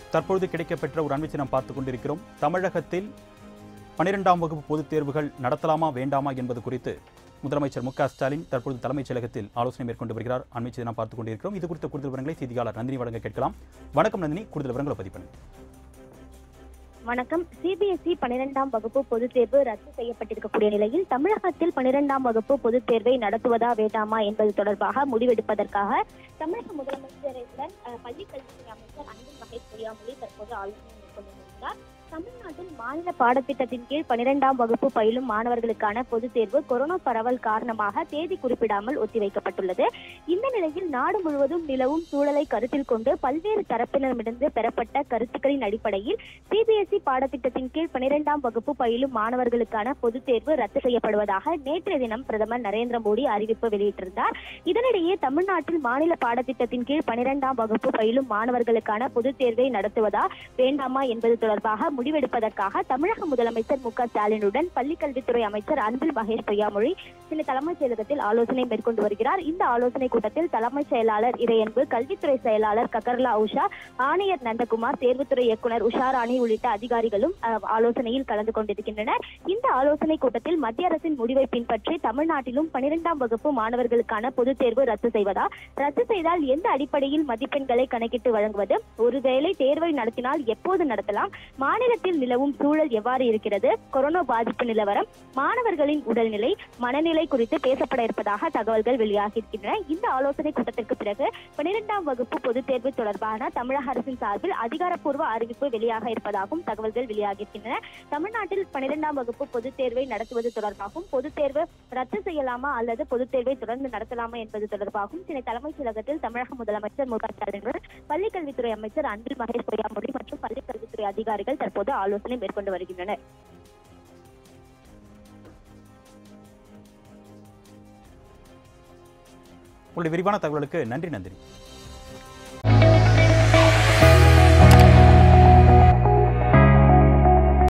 தற்பொழுது கிடைக்கப்பெற்ற ஒரு அண்மைச்சு நாம் பார்த்துக் கொண்டிருக்கிறோம் தமிழகத்தில் பனிரெண்டாம் வகுப்பு பொதுத் தேர்வுகள் நடத்தலாமா வேண்டாமா என்பது குறித்து முதலமைச்சர் மு க ஸ்டாலின் தற்பொழுது தலைமைச் செயலகத்தில் ஆலோசனை மேற்கொண்டு வருகிறார் அண்மைச்சு நாம் பார்த்துக் கொண்டிருக்கிறோம் இது குறித்த கூடுதல் விவரங்களை செய்தியாளர் நந்தினி வழங்க கேட்கலாம் வணக்கம் நந்தினி கூடுதல் விவரங்களை பதிவு பண்ணுங்க வணக்கம் சிபிஎஸ்இ பன்னிரெண்டாம் வகுப்பு பொதுத் தேர்வு ரத்து செய்யப்பட்டிருக்கக்கூடிய நிலையில் தமிழகத்தில் பன்னிரெண்டாம் வகுப்பு பொதுத் தேர்வை நடத்துவதா வேண்டாமா என்பது தொடர்பாக முடிவெடுப்பதற்காக தமிழக முதலமைச்சருடன் அஹ், பள்ளிக் கல்வித்துறை அமைச்சர் அன்பில் மகேஷ் பொய்யாமொழி தற்போது ஆலோசனை மேற்கொண்டிருக்கிறார் தமிழ்நாட்டில் மாநில பாடத்திட்டத்தின் கீழ் பன்னிரெண்டாம் வகுப்பு பயிலும் மாணவர்களுக்கான பொதுத் தேர்வு கொரோனா பரவல் காரணமாக தேதி குறிப்பிடாமல் ஒத்திவைக்கப்பட்டுள்ளது இந்த நிலையில் நாடு முழுவதும் நிலவும் சூழலை கருத்தில் கொண்டு பல்வேறு தரப்பினரிடமிருந்து பெறப்பட்ட கருத்துக்களின் அடிப்படையில் சிபிஎஸ்இ பாடத்திட்டத்தின் கீழ் பனிரெண்டாம் வகுப்பு பயிலும் மாணவர்களுக்கான பொதுத் தேர்வு ரத்து செய்யப்படுவதாக நேற்றைய தினம் பிரதமர் நரேந்திர மோடி அறிவிப்பு வெளியிட்டிருந்தார் இதனிடையே தமிழ்நாட்டில் மாநில பாடத்திட்டத்தின் கீழ் பனிரெண்டாம் வகுப்பு பயிலும் மாணவர்களுக்கான பொதுத் தேர்வை நடத்துவதா வேண்டாமா என்பது தொடர்பாக முடிவெடுப்பதற்காக தமிழக முதலமைச்சர் மு க ஸ்டாலினுடன் பள்ளிக்கல்வித்துறை அமைச்சர் அன்பில் மகேஷ் பொய்யாமொழி சில தலைமைச் செயலகத்தில் ஆலோசனை மேற்கொண்டு வருகிறார் இந்த ஆலோசனை கூட்டத்தில் தலைமைச் செயலாளர் இறையன்பு கல்வித்துறை செயலாளர் ககர்லா உஷா ஆணையர் நந்தகுமார் தேர்வுத்துறை இயக்குனர் உஷாராணி உள்ளிட்ட அதிகாரிகளும் அஹ், ஆலோசனையில் கலந்து கொண்டிருக்கின்றனர் இந்த ஆலோசனை கூட்டத்தில் மத்திய அரசின் முடிவை பின்பற்றி தமிழ்நாட்டிலும் பனிரெண்டாம் வகுப்பு மாணவர்களுக்கான பொதுத் தேர்வு ரத்து செய்வதா ரத்து செய்தால் எந்த அடிப்படையில் மதிப்பெண்களை கணக்கிட்டு வழங்குவது ஒருவேளை தேர்வை நடத்தினால் எப்போது நடத்தலாம் மாநிலத்தில் நிலவும் சூழல் எவ்வாறு இருக்கிறது கொரோனா பாதிப்பு நிலவரம் மாணவர்களின் உடல்நிலை மனநிலை குறித்து பேசப்பட இருப்பதாக தகவல்கள் வெளியாகியிருக்கின்றன இந்த ஆலோசனை கூட்டத்திற்கு பிறகு பனிரெண்டாம் வகுப்பு பொதுத் தேர்வு தொடர்பான தமிழக அரசின் சார்பில் அதிகாரப்பூர்வ அறிவிப்பு வெளியாக இருப்பதாகவும் தகவல்கள் வெளியாகியிருக்கின்றன தமிழ்நாட்டில் பனிரெண்டாம் வகுப்பு பொதுத் தேர்வை நடத்துவது தொடர்பாகவும் பொதுத் தேர்வு ரத்து செய்யலாமா அல்லது பொதுத் தேர்வை தொடர்ந்து நடத்தலாமா என்பது தொடர்பாகவும் சென்னை தலைமைச் செயலகத்தில் தமிழக முதலமைச்சர் மு க ஸ்டாலினுடன் பள்ளிக்கல்வித்துறை அமைச்சர் அன்பில் மகேஷ் பொய்யாமொழி மற்றும் பள்ளிக்கல்வித்துறை அதிகாரிகள் தற்போது ஆலோசனை மேற்கொண்டு வருகின்றனர் உங்களுடைய விரிவான தகவலுக்கு நன்றி நந்தினி